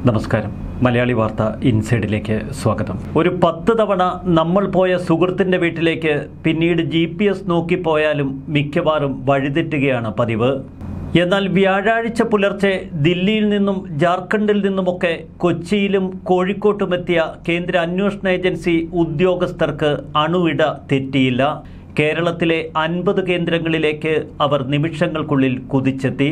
നമസ്കാരം മലയാളി വാർത്ത ഇൻസൈഡിലേക്ക് സ്വാഗതം ഒരു പത്ത് തവണ നമ്മൾ പോയ സുഹൃത്തിൻ്റെ വീട്ടിലേക്ക് പിന്നീട് ജി പി എസ് നോക്കിപ്പോയാലും മിക്കവാറും വഴിതെറ്റുകയാണ് പതിവ് എന്നാൽ വ്യാഴാഴ്ച പുലർച്ചെ ദില്ലിയിൽ നിന്നും ജാർഖണ്ഡിൽ നിന്നുമൊക്കെ കൊച്ചിയിലും കോഴിക്കോട്ടുമെത്തിയ കേന്ദ്ര അന്വേഷണ ഏജൻസി ഉദ്യോഗസ്ഥർക്ക് അണുവിട തെറ്റിയില്ല കേരളത്തിലെ അൻപത് കേന്ദ്രങ്ങളിലേക്ക് അവർ നിമിഷങ്ങൾക്കുള്ളിൽ കുതിച്ചെത്തി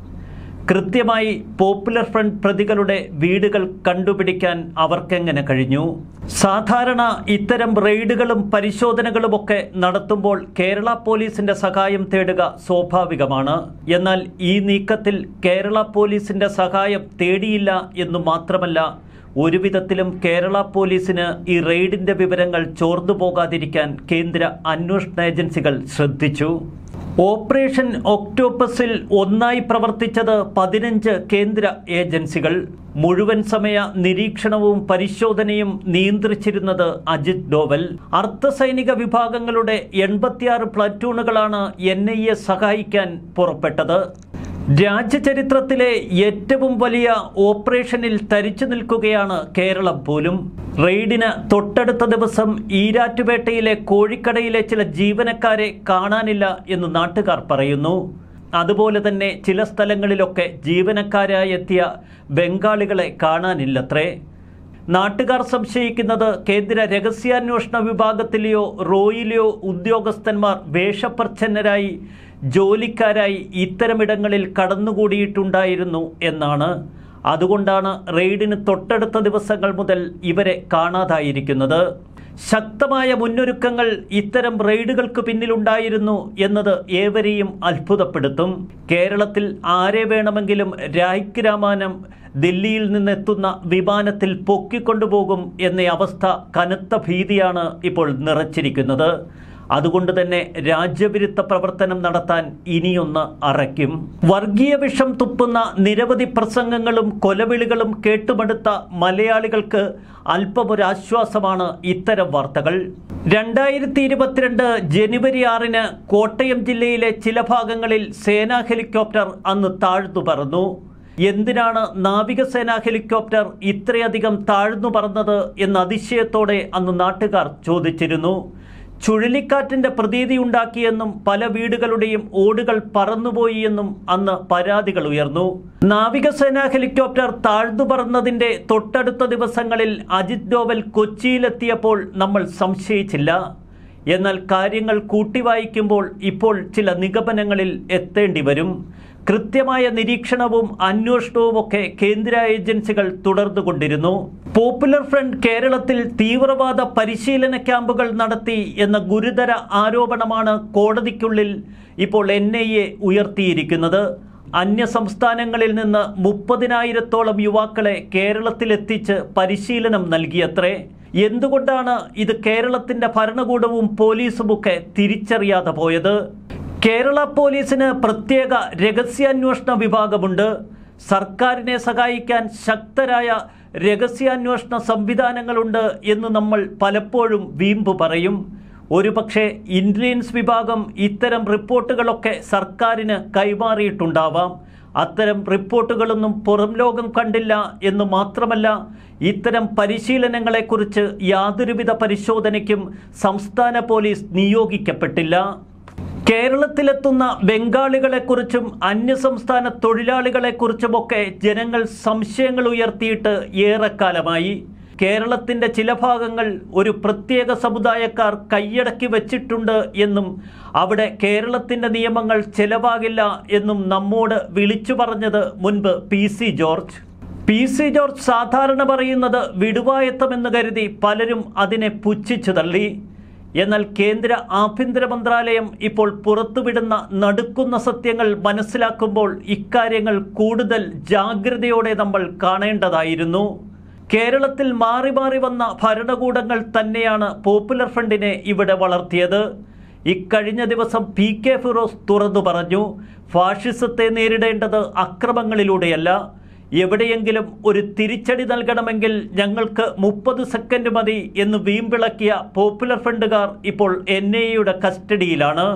കൃത്യമായി പോപ്പുലർ ഫ്രണ്ട് പ്രതികളുടെ വീടുകൾ കണ്ടുപിടിക്കാൻ അവർക്കെങ്ങനെ കഴിഞ്ഞു സാധാരണ ഇത്തരം റെയ്ഡുകളും പരിശോധനകളുമൊക്കെ നടത്തുമ്പോൾ കേരള പോലീസിന്റെ സഹായം തേടുക സ്വാഭാവികമാണ് എന്നാൽ ഈ നീക്കത്തിൽ കേരള പോലീസിന്റെ സഹായം തേടിയില്ല എന്നു മാത്രമല്ല ഒരുവിധത്തിലും കേരള പോലീസിന് ഈ റെയ്ഡിന്റെ വിവരങ്ങൾ ചോർന്നു പോകാതിരിക്കാൻ കേന്ദ്ര അന്വേഷണ ഏജൻസികൾ ശ്രദ്ധിച്ചു ഓപ്പറേഷൻ ഒക്ടോപ്പസിൽ ഒന്നായി പ്രവർത്തിച്ചത് പതിനഞ്ച് കേന്ദ്ര ഏജൻസികൾ മുഴുവൻ സമയ നിരീക്ഷണവും പരിശോധനയും നിയന്ത്രിച്ചിരുന്നത് അജിത് ഡോവൽ അർദ്ധസൈനിക വിഭാഗങ്ങളുടെ എൺപത്തിയാറ് പ്ലറ്റൂണുകളാണ് എൻ ഐ എ സഹായിക്കാൻ പുറപ്പെട്ടത് രാജ്യചരിത്രത്തിലെ ഏറ്റവും വലിയ ഓപ്പറേഷനിൽ തരിച്ചു നിൽക്കുകയാണ് കേരളം പോലും റെയ്ഡിന് തൊട്ടടുത്ത ദിവസം ഈരാറ്റുപേട്ടയിലെ കോഴിക്കടയിലെ ചില ജീവനക്കാരെ കാണാനില്ല എന്ന് നാട്ടുകാർ പറയുന്നു അതുപോലെ തന്നെ ചില സ്ഥലങ്ങളിലൊക്കെ ജീവനക്കാരായി എത്തിയ ബംഗാളികളെ കാണാനില്ലത്രേ നാട്ടുകാർ സംശയിക്കുന്നത് കേന്ദ്ര രഹസ്യാന്വേഷണ വിഭാഗത്തിലെയോ റോയിലെയോ ഉദ്യോഗസ്ഥന്മാർ വേഷപ്രച്ഛന്നരായി ജോലിക്കാരായി ഇത്തരമിടങ്ങളിൽ കടന്നുകൂടിയിട്ടുണ്ടായിരുന്നു എന്നാണ് അതുകൊണ്ടാണ് റെയ്ഡിന് തൊട്ടടുത്ത ദിവസങ്ങൾ മുതൽ ഇവരെ കാണാതായിരിക്കുന്നത് ശക്തമായ മുന്നൊരുക്കങ്ങൾ ഇത്തരം റെയ്ഡുകൾക്ക് പിന്നിലുണ്ടായിരുന്നു എന്നത് ഏവരെയും അത്ഭുതപ്പെടുത്തും കേരളത്തിൽ ആരെ വേണമെങ്കിലും രായ്ക്ക് രാമാനം ദില്ലിയിൽ നിന്നെത്തുന്ന വിമാനത്തിൽ പൊക്കിക്കൊണ്ടുപോകും എന്ന അവസ്ഥ കനത്ത ഭീതിയാണ് ഇപ്പോൾ നിറച്ചിരിക്കുന്നത് അതുകൊണ്ട് തന്നെ രാജ്യവിരുദ്ധ പ്രവർത്തനം നടത്താൻ ഇനിയൊന്ന് അറയ്ക്കും വർഗീയ വിഷം തുപ്പുന്ന നിരവധി പ്രസംഗങ്ങളും കൊലവിളികളും കേട്ടുമടുത്ത മലയാളികൾക്ക് അല്പമൊരാശ്വാസമാണ് ഇത്തരം വാർത്തകൾ രണ്ടായിരത്തി ഇരുപത്തിരണ്ട് ജനുവരി ആറിന് കോട്ടയം ജില്ലയിലെ ചില ഭാഗങ്ങളിൽ സേനാ ഹെലികോപ്റ്റർ അന്ന് താഴ്ന്നു പറന്നു എന്തിനാണ് നാവികസേനാ ഹെലികോപ്റ്റർ ഇത്രയധികം താഴ്ന്നു പറന്നത് എന്ന അതിശയത്തോടെ അന്ന് നാട്ടുകാർ ചോദിച്ചിരുന്നു ചുഴലിക്കാറ്റിന്റെ പ്രതീതി ഉണ്ടാക്കിയെന്നും പല വീടുകളുടെയും ഓടുകൾ പറന്നുപോയി എന്നും അന്ന് പരാതികൾ ഉയർന്നു നാവികസേനാ ഹെലികോപ്റ്റർ താഴ്ന്നു പറന്നതിന്റെ തൊട്ടടുത്ത ദിവസങ്ങളിൽ അജിത് ഡോവൽ കൊച്ചിയിലെത്തിയപ്പോൾ നമ്മൾ സംശയിച്ചില്ല എന്നാൽ കാര്യങ്ങൾ കൂട്ടിവായിക്കുമ്പോൾ ഇപ്പോൾ ചില നിഗമനങ്ങളിൽ എത്തേണ്ടി വരും കൃത്യമായ നിരീക്ഷണവും അന്വേഷണവും ഒക്കെ കേന്ദ്ര ഏജൻസികൾ തുടർന്നുകൊണ്ടിരുന്നു പോപ്പുലർ ഫ്രണ്ട് കേരളത്തിൽ തീവ്രവാദ പരിശീലന ക്യാമ്പുകൾ നടത്തി എന്ന ഗുരുതര ആരോപണമാണ് കോടതിക്കുള്ളിൽ ഇപ്പോൾ എൻ ഐ എ ഉയർത്തിയിരിക്കുന്നത് അന്യ സംസ്ഥാനങ്ങളിൽ നിന്ന് മുപ്പതിനായിരത്തോളം യുവാക്കളെ കേരളത്തിലെത്തിച്ച് പരിശീലനം നൽകിയത്രേ എന്തുകൊണ്ടാണ് ഇത് കേരളത്തിന്റെ ഭരണകൂടവും പോലീസുമൊക്കെ തിരിച്ചറിയാതെ പോയത് കേരള പോലീസിന് പ്രത്യേക രഹസ്യാന്വേഷണ വിഭാഗമുണ്ട് സർക്കാരിനെ സഹായിക്കാൻ ശക്തരായ രഹസ്യാന്വേഷണ സംവിധാനങ്ങളുണ്ട് എന്ന് നമ്മൾ പലപ്പോഴും വീമ്പ് പറയും ഒരുപക്ഷെ ഇന്റലിജൻസ് വിഭാഗം ഇത്തരം റിപ്പോർട്ടുകളൊക്കെ സർക്കാരിന് കൈമാറിയിട്ടുണ്ടാവാം അത്തരം റിപ്പോർട്ടുകളൊന്നും പുറം ലോകം കണ്ടില്ല എന്ന് മാത്രമല്ല ഇത്തരം പരിശീലനങ്ങളെക്കുറിച്ച് യാതൊരുവിധ പരിശോധനയ്ക്കും സംസ്ഥാന പോലീസ് നിയോഗിക്കപ്പെട്ടില്ല കേരളത്തിലെത്തുന്ന ബംഗാളികളെക്കുറിച്ചും അന്യസംസ്ഥാന തൊഴിലാളികളെക്കുറിച്ചുമൊക്കെ ജനങ്ങൾ സംശയങ്ങൾ ഉയർത്തിയിട്ട് ഏറെക്കാലമായി കേരളത്തിന്റെ ചില ഭാഗങ്ങൾ ഒരു പ്രത്യേക സമുദായക്കാർ കൈയടക്കി വച്ചിട്ടുണ്ട് എന്നും അവിടെ കേരളത്തിന്റെ നിയമങ്ങൾ ചെലവാകില്ല എന്നും നമ്മോട് വിളിച്ചു പറഞ്ഞത് മുൻപ് പി സി ജോർജ് പി സി ജോർജ് സാധാരണ പറയുന്നത് വിടുവായത്തമെന്ന് കരുതി പലരും അതിനെ പുച്ഛിച്ചു തള്ളി എന്നാൽ കേന്ദ്ര ആഭ്യന്തര മന്ത്രാലയം ഇപ്പോൾ പുറത്തുവിടുന്ന നടുക്കുന്ന സത്യങ്ങൾ മനസ്സിലാക്കുമ്പോൾ ഇക്കാര്യങ്ങൾ കൂടുതൽ ജാഗ്രതയോടെ നമ്മൾ കാണേണ്ടതായിരുന്നു കേരളത്തിൽ മാറി മാറി വന്ന ഭരണകൂടങ്ങൾ തന്നെയാണ് പോപ്പുലർ ഫ്രണ്ടിനെ ഇവിടെ വളർത്തിയത് ഇക്കഴിഞ്ഞ ദിവസം പി കെ ഫിറോസ് തുറന്നു പറഞ്ഞു ഫാഷിസത്തെ നേരിടേണ്ടത് അക്രമങ്ങളിലൂടെയല്ല എവിടെയെങ്കിലും ഒരു തിരിച്ചടി നൽകണമെങ്കിൽ ഞങ്ങൾക്ക് മുപ്പത് സെക്കൻഡ് മതി എന്ന് വീമ്പിളക്കിയ പോപ്പുലർ ഫ്രണ്ടുകാർ ഇപ്പോൾ എൻ ഐ എയുടെ കസ്റ്റഡിയിലാണ്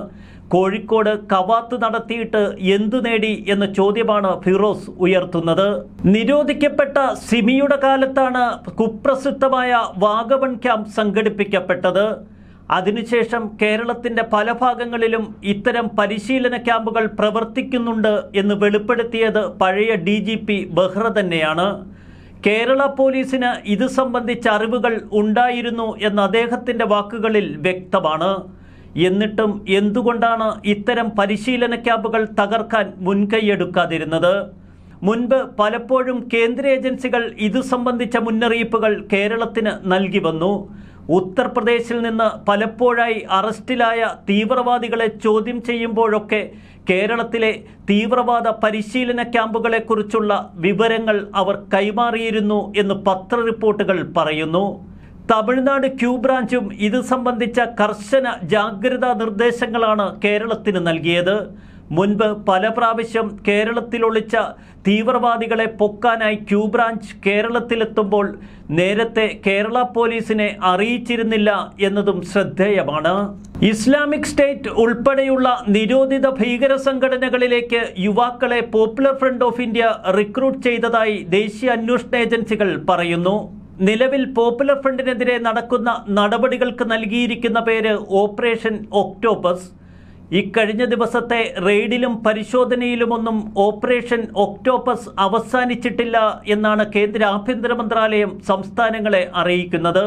കോഴിക്കോട് കവാത്ത് നടത്തിയിട്ട് എന്തു നേടി എന്ന ചോദ്യമാണ് ഫിറോസ് ഉയർത്തുന്നത് നിരോധിക്കപ്പെട്ട സിമിയുടെ കാലത്താണ് കുപ്രസിദ്ധമായ വാഗവൺ ക്യാമ്പ് സംഘടിപ്പിക്കപ്പെട്ടത് അതിനുശേഷം കേരളത്തിന്റെ പല ഭാഗങ്ങളിലും ഇത്തരം പരിശീലന ക്യാമ്പുകൾ പ്രവർത്തിക്കുന്നുണ്ട് എന്ന് വെളിപ്പെടുത്തിയത് പഴയ ഡി ജി പി ബെഹ്റ തന്നെയാണ് കേരള പോലീസിന് ഇത് സംബന്ധിച്ച അറിവുകൾ ഉണ്ടായിരുന്നു എന്ന അദ്ദേഹത്തിൻ്റെ വാക്കുകളിൽ വ്യക്തമാണ് എന്നിട്ടും എന്തുകൊണ്ടാണ് ഇത്തരം പരിശീലന ക്യാമ്പുകൾ തകർക്കാൻ മുൻകൈയെടുക്കാതിരുന്നത് മുൻപ് പലപ്പോഴും കേന്ദ്ര ഏജൻസികൾ ഇത് സംബന്ധിച്ച മുന്നറിയിപ്പുകൾ കേരളത്തിന് നൽകി വന്നു ഉത്തർപ്രദേശിൽ നിന്ന് പലപ്പോഴായി അറസ്റ്റിലായ തീവ്രവാദികളെ ചോദ്യം ചെയ്യുമ്പോഴൊക്കെ കേരളത്തിലെ തീവ്രവാദ പരിശീലന ക്യാമ്പുകളെക്കുറിച്ചുള്ള വിവരങ്ങൾ അവർ കൈമാറിയിരുന്നു എന്ന് പത്ര റിപ്പോർട്ടുകൾ പറയുന്നു തമിഴ്നാട് ക്യൂ ബ്രാഞ്ചും ഇത് സംബന്ധിച്ച കർശന ജാഗ്രതാ നിർദ്ദേശങ്ങളാണ് കേരളത്തിന് നൽകിയത് മുൻപ് പല പ്രാവശ്യം കേരളത്തിലൊളിച്ച തീവ്രവാദികളെ പൊക്കാനായി ക്യൂ ബ്രാഞ്ച് കേരളത്തിലെത്തുമ്പോൾ നേരത്തെ കേരള പോലീസിനെ അറിയിച്ചിരുന്നില്ല എന്നതും ശ്രദ്ധേയമാണ് ഇസ്ലാമിക് സ്റ്റേറ്റ് ഉൾപ്പെടെയുള്ള നിരോധിത ഭീകര സംഘടനകളിലേക്ക് യുവാക്കളെ പോപ്പുലർ ഫ്രണ്ട് ഓഫ് ഇന്ത്യ റിക്രൂട്ട് ചെയ്തതായി ദേശീയ അന്വേഷണ ഏജൻസികൾ പറയുന്നു നിലവിൽ പോപ്പുലർ ഫ്രണ്ടിനെതിരെ നടക്കുന്ന നടപടികൾക്ക് നൽകിയിരിക്കുന്ന പേര് ഓപ്പറേഷൻ ഒക്ടോപ്പസ് ഇക്കഴിഞ്ഞ ദിവസത്തെ റെയ്ഡിലും പരിശോധനയിലുമൊന്നും ഓപ്പറേഷൻ ഒക്ടോപ്പസ് അവസാനിച്ചിട്ടില്ല എന്നാണ് കേന്ദ്ര ആഭ്യന്തര മന്ത്രാലയം സംസ്ഥാനങ്ങളെ അറിയിക്കുന്നത്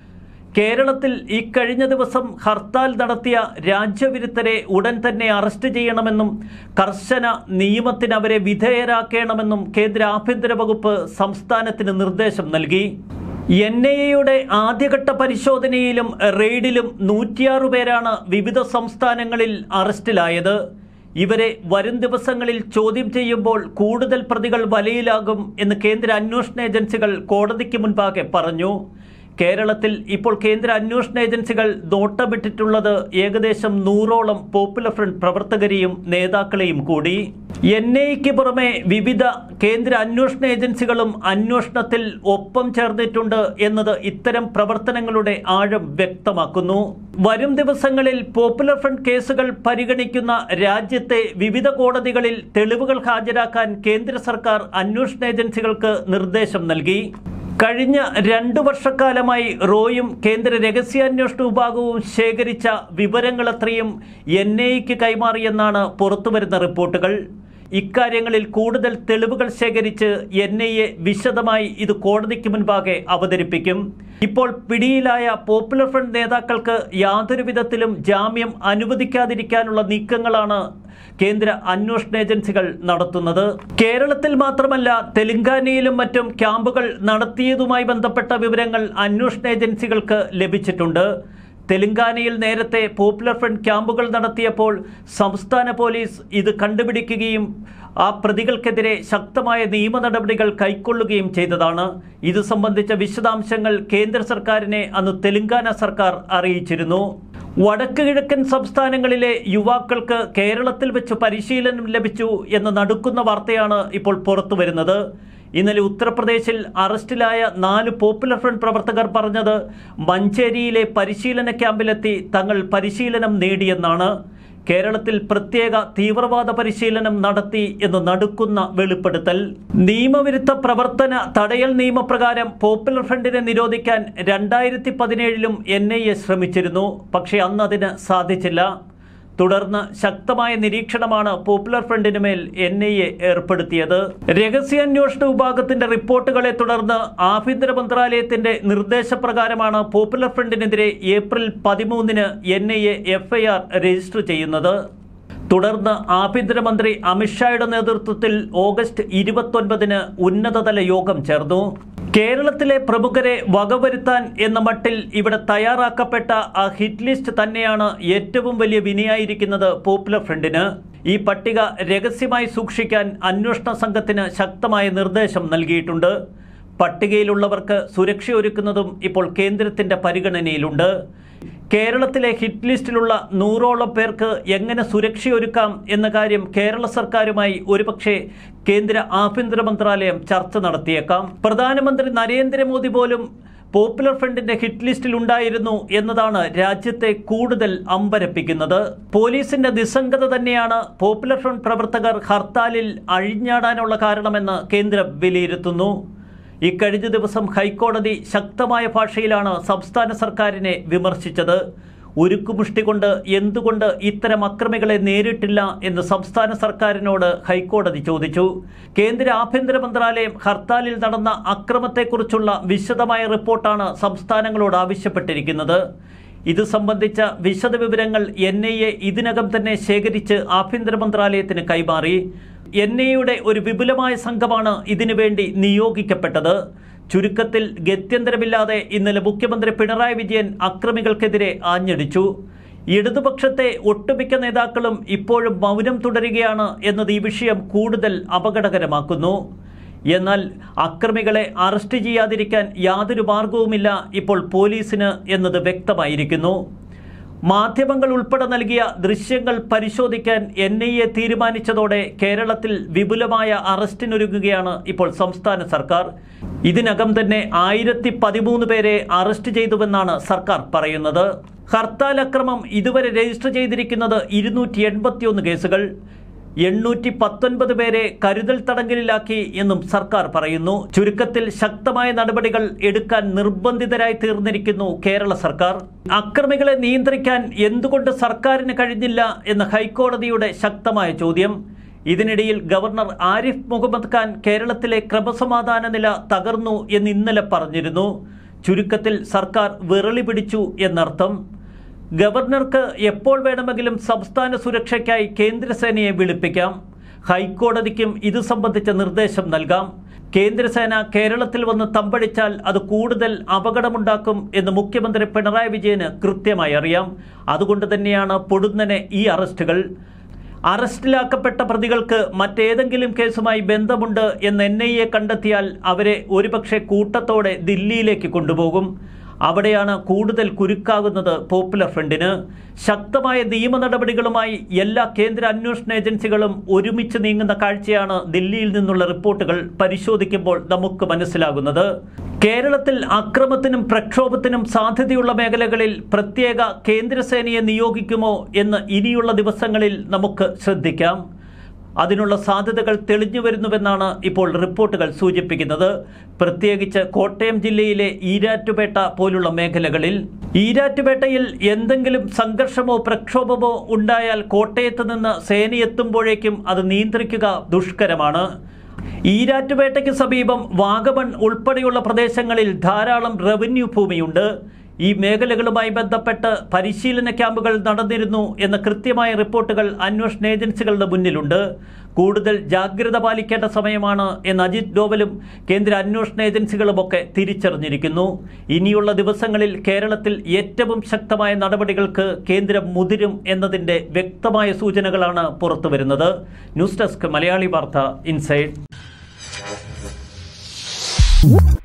കേരളത്തിൽ ഇക്കഴിഞ്ഞ ദിവസം ഹർത്താൽ നടത്തിയ രാജ്യവിരുദ്ധരെ ഉടൻ തന്നെ അറസ്റ്റ് ചെയ്യണമെന്നും കർശന നിയമത്തിന് അവരെ വിധേയരാക്കണമെന്നും കേന്ദ്ര ആഭ്യന്തര വകുപ്പ് സംസ്ഥാനത്തിന് നിർദ്ദേശം നൽകി എൻ ഐ എയുടെ ആദ്യഘട്ട പരിശോധനയിലും റെയ്ഡിലും നൂറ്റിയാറ് പേരാണ് വിവിധ സംസ്ഥാനങ്ങളിൽ അറസ്റ്റിലായത് ഇവരെ വരും ദിവസങ്ങളിൽ ചോദ്യം ചെയ്യുമ്പോൾ കൂടുതൽ പ്രതികൾ വലയിലാകും എന്ന് കേന്ദ്ര അന്വേഷണ ഏജൻസികൾ കോടതിക്ക് മുൻപാകെ പറഞ്ഞു കേരളത്തിൽ ഇപ്പോൾ കേന്ദ്ര അന്വേഷണ ഏജൻസികൾ നോട്ടമിട്ടിട്ടുള്ളത് ഏകദേശം നൂറോളം പോപ്പുലർ ഫ്രണ്ട് പ്രവർത്തകരെയും നേതാക്കളെയും കൂടി എൻ ഐക്ക് പുറമെ വിവിധ കേന്ദ്ര അന്വേഷണ ഏജൻസികളും അന്വേഷണത്തിൽ ഒപ്പം ചേർന്നിട്ടുണ്ട് എന്നത് ഇത്തരം പ്രവർത്തനങ്ങളുടെ ആഴം വ്യക്തമാക്കുന്നു വരും ദിവസങ്ങളിൽ പോപ്പുലർ ഫ്രണ്ട് കേസുകൾ പരിഗണിക്കുന്ന രാജ്യത്തെ വിവിധ കോടതികളിൽ തെളിവുകൾ ഹാജരാക്കാൻ കേന്ദ്ര സർക്കാർ അന്വേഷണ ഏജൻസികൾക്ക് നിർദ്ദേശം നൽകി കഴിഞ്ഞ രണ്ടു വർഷക്കാലമായി റോയും കേന്ദ്ര രഹസ്യാന്വേഷണ വിഭാഗവും ശേഖരിച്ച വിവരങ്ങളത്രയും എൻ ഐക്ക് കൈമാറിയെന്നാണ് പുറത്തുവരുന്ന റിപ്പോർട്ടുകൾ ഇക്കാര്യങ്ങളിൽ കൂടുതൽ തെളിവുകൾ ശേഖരിച്ച് എൻ ഐ എ വിശദമായി ഇത് കോടതിക്ക് മുൻപാകെ അവതരിപ്പിക്കും ഇപ്പോൾ പിടിയിലായ പോപ്പുലർ ഫ്രണ്ട് നേതാക്കൾക്ക് യാതൊരു വിധത്തിലും ജാമ്യം അനുവദിക്കാതിരിക്കാനുള്ള നീക്കങ്ങളാണ് കേന്ദ്ര അന്വേഷണ ഏജൻസികൾ നടത്തുന്നത് കേരളത്തിൽ മാത്രമല്ല തെലങ്കാനയിലും മറ്റും ക്യാമ്പുകൾ നടത്തിയതുമായി ബന്ധപ്പെട്ട വിവരങ്ങൾ അന്വേഷണ ഏജൻസികൾക്ക് ലഭിച്ചിട്ടുണ്ട് തെലങ്കാനയിൽ നേരത്തെ പോപ്പുലർ ഫ്രണ്ട് ക്യാമ്പുകൾ നടത്തിയപ്പോൾ സംസ്ഥാന പോലീസ് ഇത് കണ്ടുപിടിക്കുകയും ആ പ്രതികൾക്കെതിരെ ശക്തമായ നിയമ നടപടികൾ കൈക്കൊള്ളുകയും ചെയ്തതാണ് ഇത് സംബന്ധിച്ച വിശദാംശങ്ങൾ കേന്ദ്ര സർക്കാരിനെ അന്ന് തെലങ്കാന സർക്കാർ അറിയിച്ചിരുന്നു വടക്ക് കിഴക്കൻ സംസ്ഥാനങ്ങളിലെ യുവാക്കൾക്ക് കേരളത്തിൽ വെച്ച് പരിശീലനം ലഭിച്ചു എന്ന് നടുക്കുന്ന വാർത്തയാണ് ഇപ്പോൾ പുറത്തു വരുന്നത് ഇന്നലെ ഉത്തർപ്രദേശിൽ അറസ്റ്റിലായ നാല് പോപ്പുലർ ഫ്രണ്ട് പ്രവർത്തകർ പറഞ്ഞത് മഞ്ചേരിയിലെ പരിശീലന ക്യാമ്പിലെത്തി തങ്ങൾ പരിശീലനം നേടിയെന്നാണ് കേരളത്തിൽ പ്രത്യേക തീവ്രവാദ പരിശീലനം നടത്തി എന്ന് നടുക്കുന്ന വെളിപ്പെടുത്തൽ നിയമവിരുദ്ധ പ്രവർത്തന തടയൽ നിയമപ്രകാരം പോപ്പുലർ ഫ്രണ്ടിനെ നിരോധിക്കാൻ രണ്ടായിരത്തി പതിനേഴിലും എൻ ഐ എ ശ്രമിച്ചിരുന്നു പക്ഷേ അന്ന് അതിന് സാധിച്ചില്ല തുടർന്ന് ശക്തമായ നിരീക്ഷണമാണ് പോപ്പുലർ ഫ്രണ്ടിന് മേൽ എൻ ഐ എ ഏർപ്പെടുത്തിയത് രഹസ്യാന്വേഷണ വിഭാഗത്തിന്റെ റിപ്പോർട്ടുകളെ തുടർന്ന് ആഭ്യന്തര മന്ത്രാലയത്തിന്റെ നിർദ്ദേശപ്രകാരമാണ് പോപ്പുലർ ഫ്രണ്ടിനെതിരെ ഏപ്രിൽ പതിമൂന്നിന് N I A FIR register ചെയ്യുന്നത് തുടർന്ന് ആഭ്യന്തരമന്ത്രി അമിത്ഷായുടെ നേതൃത്വത്തിൽ ഓഗസ്റ്റ് ഇരുപത്തൊൻപതിന് ഉന്നതതല യോഗം ചേർന്നു കേരളത്തിലെ പ്രമുഖരെ വകവരുത്താൻ എന്ന മട്ടിൽ ഇവിടെ തയ്യാറാക്കപ്പെട്ട ആ ഹിറ്റ് ലിസ്റ്റ് തന്നെയാണ് ഏറ്റവും വലിയ വിനയായിരിക്കുന്നത് പോപ്പുലർ ഫ്രണ്ടിന് ഈ പട്ടിക രഹസ്യമായി സൂക്ഷിക്കാൻ അന്വേഷണ സംഘത്തിന് ശക്തമായ നിർദ്ദേശം നൽകിയിട്ടുണ്ട് പട്ടികയിലുള്ളവർക്ക് സുരക്ഷയൊരുക്കുന്നതും ഇപ്പോൾ കേന്ദ്രത്തിന്റെ പരിഗണനയിലുണ്ട് കേരളത്തിലെ ഹിറ്റ് ലിസ്റ്റിലുള്ള നൂറോളം പേർക്ക് എങ്ങനെ സുരക്ഷയൊരുക്കാം എന്ന കാര്യം കേരള സർക്കാരുമായി ഒരുപക്ഷെ കേന്ദ്ര ആഭ്യന്തര മന്ത്രാലയം ചർച്ച നടത്തിയേക്കാം പ്രധാനമന്ത്രി നരേന്ദ്രമോദി പോലും പോപ്പുലർ ഫ്രണ്ടിന്റെ ഹിറ്റ് ലിസ്റ്റിൽ ഉണ്ടായിരുന്നു എന്നതാണ് രാജ്യത്തെ കൂടുതൽ അമ്പരപ്പിക്കുന്നത് പോലീസിന്റെ നിസ്സംഗത തന്നെയാണ് പോപ്പുലർ ഫ്രണ്ട് പ്രവർത്തകർ ഹർത്താലിൽ അഴിഞ്ഞാടാനുള്ള കാരണമെന്ന് കേന്ദ്രം വിലയിരുത്തുന്നു ഇക്കഴിഞ്ഞ ദിവസം ഹൈക്കോടതി ശക്തമായ ഭാഷയിലാണ് സംസ്ഥാന സർക്കാരിനെ വിമർശിച്ചത് ഉരുക്കുമുഷ്ടി കൊണ്ട് എന്തുകൊണ്ട് ഇത്തരം അക്രമികളെ നേരിട്ടില്ല എന്ന് സംസ്ഥാന സർക്കാരിനോട് ഹൈക്കോടതി ചോദിച്ചു കേന്ദ്ര ആഭ്യന്തര മന്ത്രാലയം ഹർത്താലിൽ നടന്ന അക്രമത്തെക്കുറിച്ചുള്ള വിശദമായ റിപ്പോർട്ടാണ് സംസ്ഥാനങ്ങളോട് ആവശ്യപ്പെട്ടിരിക്കുന്നത് ഇത് സംബന്ധിച്ച വിശദവിവരങ്ങൾ എൻ ഐ എ ഇതിനകം തന്നെ ശേഖരിച്ച് ആഭ്യന്തര മന്ത്രാലയത്തിന് കൈമാറി എൻ ഐ യുടെ ഒരു വിപുലമായ സംഘമാണ് ഇതിനുവേണ്ടി നിയോഗിക്കപ്പെട്ടത് ചുരുക്കത്തിൽ ഗത്യന്തരമില്ലാതെ ഇന്നലെ മുഖ്യമന്ത്രി പിണറായി വിജയൻ അക്രമികൾക്കെതിരെ ആഞ്ഞടിച്ചു ഇടതുപക്ഷത്തെ ഒട്ടുമിക്ക നേതാക്കളും ഇപ്പോഴും മൗനം തുടരുകയാണ് എന്നത് ഈ വിഷയം കൂടുതൽ അപകടകരമാക്കുന്നു എന്നാൽ അക്രമികളെ അറസ്റ്റ് ചെയ്യാതിരിക്കാൻ യാതൊരു മാർഗവുമില്ല ഇപ്പോൾ പോലീസിന് എന്നത് വ്യക്തമായിരിക്കുന്നു മാധ്യമങ്ങൾ ഉൾപ്പെടെ നൽകിയ ദൃശ്യങ്ങൾ പരിശോധിക്കാൻ എൻ ഐ എ തീരുമാനിച്ചതോടെ കേരളത്തിൽ വിപുലമായ അറസ്റ്റിനൊരുങ്ങുകയാണ് ഇപ്പോൾ സംസ്ഥാന സർക്കാർ ഇതിനകം തന്നെ ആയിരത്തി പതിമൂന്ന് പേരെ അറസ്റ്റ് ചെയ്തുവെന്നാണ് സർക്കാർ പറയുന്നത് ഹർത്താൽ അക്രമം ഇതുവരെ രജിസ്റ്റർ ചെയ്തിരിക്കുന്നത് ഇരുന്നൂറ്റി എൺപത്തിയൊന്ന് കേസുകൾ എണ്ണൂറ്റി പത്തൊൻപത് പേരെ കരുതൽ തടങ്കലിലാക്കി എന്നും സർക്കാർ പറയുന്നു ചുരുക്കത്തിൽ ശക്തമായ നടപടികൾ എടുക്കാൻ നിർബന്ധിതരായി തീർന്നിരിക്കുന്നു കേരള സർക്കാർ അക്രമികളെ നിയന്ത്രിക്കാൻ എന്തുകൊണ്ട് സർക്കാരിന് കഴിഞ്ഞില്ല എന്ന ഹൈക്കോടതിയുടെ ശക്തമായ ചോദ്യം ഇതിനിടയിൽ ഗവർണർ ആരിഫ് മുഹമ്മദ് ഖാൻ കേരളത്തിലെ ക്രമസമാധാന നില തകർന്നു എന്ന് ഇന്നലെ പറഞ്ഞിരുന്നു ചുരുക്കത്തിൽ സർക്കാർ വിറളി പിടിച്ചു എന്നർത്ഥം ഗവർണർക്ക് എപ്പോൾ വേണമെങ്കിലും സംസ്ഥാന സുരക്ഷയ്ക്കായി കേന്ദ്രസേനയെ വിളിപ്പിക്കാം ഹൈക്കോടതിക്കും ഇത് സംബന്ധിച്ച നിർദ്ദേശം നൽകാം കേന്ദ്രസേന കേരളത്തിൽ വന്ന് തമ്പടിച്ചാൽ അത് കൂടുതൽ അപകടമുണ്ടാക്കും എന്ന് മുഖ്യമന്ത്രി പിണറായി വിജയന് കൃത്യമായി അറിയാം അതുകൊണ്ട് തന്നെയാണ് പൊടുന്നനെ ഈ അറസ്റ്റുകൾ അറസ്റ്റിലാക്കപ്പെട്ട പ്രതികൾക്ക് മറ്റേതെങ്കിലും കേസുമായി ബന്ധമുണ്ട് എന്ന് എൻ ഐ എ കണ്ടെത്തിയാൽ അവരെ ഒരുപക്ഷെ കൂട്ടത്തോടെ ദില്ലിയിലേക്ക് കൊണ്ടുപോകും അവിടെയാണ് കൂടുതൽ കുരുക്കാകുന്നത് പോപ്പുലർ ഫ്രണ്ടിന് ശക്തമായ നിയമ നടപടികളുമായി എല്ലാ കേന്ദ്ര അന്വേഷണ ഏജൻസികളും ഒരുമിച്ച് നീങ്ങുന്ന കാഴ്ചയാണ് ദില്ലിയിൽ നിന്നുള്ള റിപ്പോർട്ടുകൾ പരിശോധിക്കുമ്പോൾ നമുക്ക് മനസ്സിലാകുന്നത് കേരളത്തിൽ അക്രമത്തിനും പ്രക്ഷോഭത്തിനും സാധ്യതയുള്ള മേഖലകളിൽ പ്രത്യേക കേന്ദ്രസേനയെ നിയോഗിക്കുമോ എന്ന് ഇനിയുള്ള ദിവസങ്ങളിൽ നമുക്ക് ശ്രദ്ധിക്കാം അതിനുള്ള സാധ്യതകൾ തെളിഞ്ഞു വരുന്നുവെന്നാണ് ഇപ്പോൾ റിപ്പോർട്ടുകൾ സൂചിപ്പിക്കുന്നത് പ്രത്യേകിച്ച് കോട്ടയം ജില്ലയിലെ ഈരാറ്റുപേട്ട പോലുള്ള മേഖലകളിൽ ഈരാറ്റുപേട്ടയിൽ എന്തെങ്കിലും സംഘർഷമോ പ്രക്ഷോഭമോ ഉണ്ടായാൽ കോട്ടയത്ത് നിന്ന് സേനയെത്തുമ്പോഴേക്കും അത് നിയന്ത്രിക്കുക ദുഷ്കരമാണ് ഈരാറ്റുപേട്ടയ്ക്ക് സമീപം വാഗമൺ ഉൾപ്പെടെയുള്ള പ്രദേശങ്ങളിൽ ധാരാളം റവന്യൂ ഭൂമിയുണ്ട് ഈ മേഖലകളുമായി ബന്ധപ്പെട്ട് പരിശീലന ക്യാമ്പുകൾ നടന്നിരുന്നു എന്ന കൃത്യമായ റിപ്പോർട്ടുകൾ അന്വേഷണ ഏജൻസികളുടെ മുന്നിലുണ്ട് കൂടുതൽ ജാഗ്രത പാലിക്കേണ്ട സമയമാണ് എന്ന് അജിത് ഡോവലും കേന്ദ്ര അന്വേഷണ ഏജൻസികളുമൊക്കെ തിരിച്ചറിഞ്ഞിരിക്കുന്നു ഇനിയുള്ള ദിവസങ്ങളിൽ കേരളത്തിൽ ഏറ്റവും ശക്തമായ നടപടികൾക്ക് കേന്ദ്രം മുതിരും എന്നതിൻ്റെ വ്യക്തമായ സൂചനകളാണ് പുറത്തുവരുന്നത് ന്യൂസ് ഡെസ്ക് മലയാളി വാർത്ത ഇൻസൈഡ്